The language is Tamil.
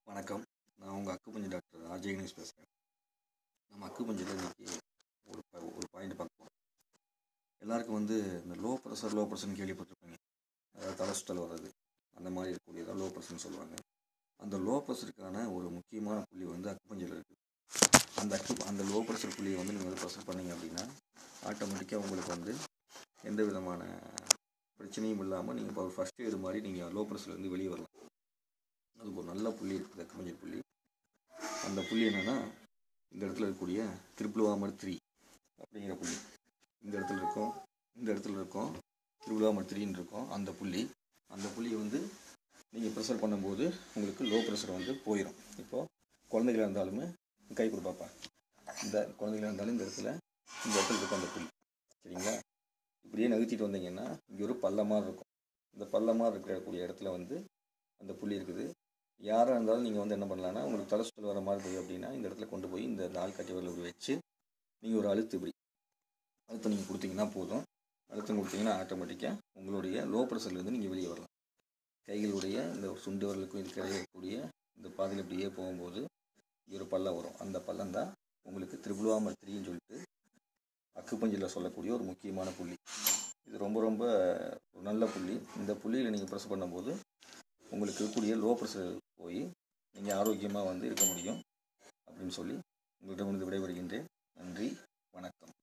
வணக்கம் நான் உங்கள் அக்குப்பஞ்சு டாக்டர் ஆர்ஜே கணேஷ் பேசுகிறேன் நம்ம அக்குப்பஞ்சில் இன்றைக்கி ஒரு ப- ஒரு பாயிண்ட் பார்க்க போகிறோம் எல்லாருக்கும் வந்து இந்த லோ ப்ரெஷர் லோ ப்ரெஷர்னு கேள்விப்பட்டிருப்பீங்க அதாவது தலை சுற்றல் வர்றது அந்த மாதிரி இருக்கக்கூடியதான் லோ ப்ரெஷர்னு சொல்லுவாங்க அந்த லோ ப்ரெஷருக்கான ஒரு முக்கியமான புள்ளி வந்து அக்குப்பஞ்சில் இருக்குது அந்த அக்கு அந்த லோ ப்ரெஷர் புள்ளியை வந்து நீங்கள் வந்து ப்ரெஷர் பண்ணீங்க அப்படின்னா ஆட்டோமேட்டிக்காக உங்களுக்கு வந்து எந்த விதமான பிரச்சனையும் இல்லாமல் நீங்கள் இப்போ ஃபஸ்ட்டு இது மாதிரி நீங்கள் லோ ப்ரெஷர்லேருந்து வெளியே வரலாம் அதுக்கு ஒரு நல்ல புள்ளி இருக்குது அக்குமஞ்சர் புள்ளி அந்த புள்ளி என்னென்னா இந்த இடத்துல இருக்கக்கூடிய திருப்புலுவாமர் த்ரீ அப்படிங்கிற புள்ளி இந்த இடத்துல இருக்கும் இந்த இடத்துல இருக்கும் திருப்புலுவாமர் த்ரீன்னு இருக்கும் அந்த புள்ளி அந்த புள்ளியை வந்து நீங்கள் ப்ரெஷர் பண்ணும்போது உங்களுக்கு லோ ப்ரெஷர் வந்து போயிடும் இப்போது குழந்தைகளா இருந்தாலுமே கை கொடுப்பாப்பா இந்த குழந்தைகளா இருந்தாலும் இந்த இடத்துல இந்த இடத்துல இருக்கும் அந்த புள்ளி சரிங்களா இப்படியே நகர்த்திட்டு வந்தீங்கன்னா இங்கே ஒரு பள்ளமாக இருக்கும் இந்த பள்ளமாக இருக்கக்கூடிய இடத்துல வந்து அந்த புள்ளி இருக்குது யாராக இருந்தாலும் நீங்கள் வந்து என்ன பண்ணலான்னா உங்களுக்கு தலை சுற்றல் வர மாதிரி இருக்குது அப்படின்னா இந்த இடத்துல கொண்டு போய் இந்த நாள் கட்டி வரல இப்படி வச்சு நீங்கள் ஒரு அழுத்து இப்படி அழுத்தம் நீங்கள் கொடுத்தீங்கன்னா போதும் அழுத்தம் கொடுத்தீங்கன்னா ஆட்டோமேட்டிக்காக உங்களுடைய லோ ப்ரெஷர்லேருந்து நீங்கள் வெளியே வரலாம் கைகளுடைய இந்த சுண்டு வரலுக்கும் இதுக்கு இடையே இருக்கக்கூடிய இந்த பாதையில் இப்படியே போகும்போது இங்க ஒரு பள்ளம் வரும் அந்த பள்ளம் தான் உங்களுக்கு திருபுலாமர் த்ரீன்னு சொல்லிட்டு அக்குப்பஞ்சில் சொல்லக்கூடிய ஒரு முக்கியமான புள்ளி இது ரொம்ப ரொம்ப ஒரு நல்ல புள்ளி இந்த புள்ளியில் நீங்கள் ப்ரெஸ் பண்ணும்போது உங்களுக்கு இருக்கக்கூடிய லோ ப்ரெஷர் போய் நீங்கள் ஆரோக்கியமாக வந்து இருக்க முடியும் அப்படின்னு சொல்லி உங்களிடம் வந்து விடைபெறுகின்றேன் நன்றி வணக்கம்